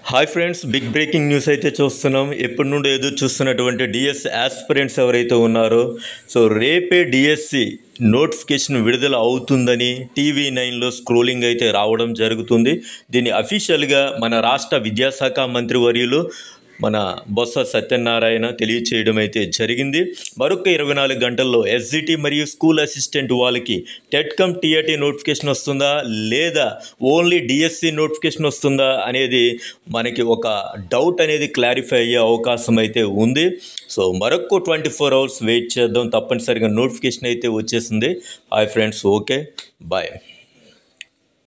hi friends big breaking news అయితే చూస్తున్నాం ఎప్పటి నుండి ఎదురు చూస్తున్నటువంటి డిఎస్ ఆస్పిరెంట్స్ ఎవరైతే ఉన్నారో సో రేపే డిఎస్సి నోటిఫికేషన్ విడుదల అవుతుందని టీవీ నైన్లో స్క్రోలింగ్ అయితే రావడం జరుగుతుంది దీన్ని అఫీషియల్గా మన రాష్ట్ర విద్యాశాఖ మంత్రి వర్యులు మన బొత్స సత్యనారాయణ తెలియచేయడం అయితే జరిగింది మరొక ఇరవై నాలుగు గంటల్లో ఎస్జిటి మరియు స్కూల్ అసిస్టెంట్ వాళ్ళకి టెట్కమ్ టీఆర్టీ నోటిఫికేషన్ వస్తుందా లేదా ఓన్లీ డిఎస్సి నోటిఫికేషన్ వస్తుందా అనేది మనకి ఒక డౌట్ అనేది క్లారిఫై అయ్యే అవకాశం అయితే ఉంది సో మరొక ట్వంటీ ఫోర్ అవర్స్ వెయిట్ చేద్దాం తప్పనిసరిగా నోటిఫికేషన్ అయితే వచ్చేసింది హాయ్ ఫ్రెండ్స్ ఓకే బాయ్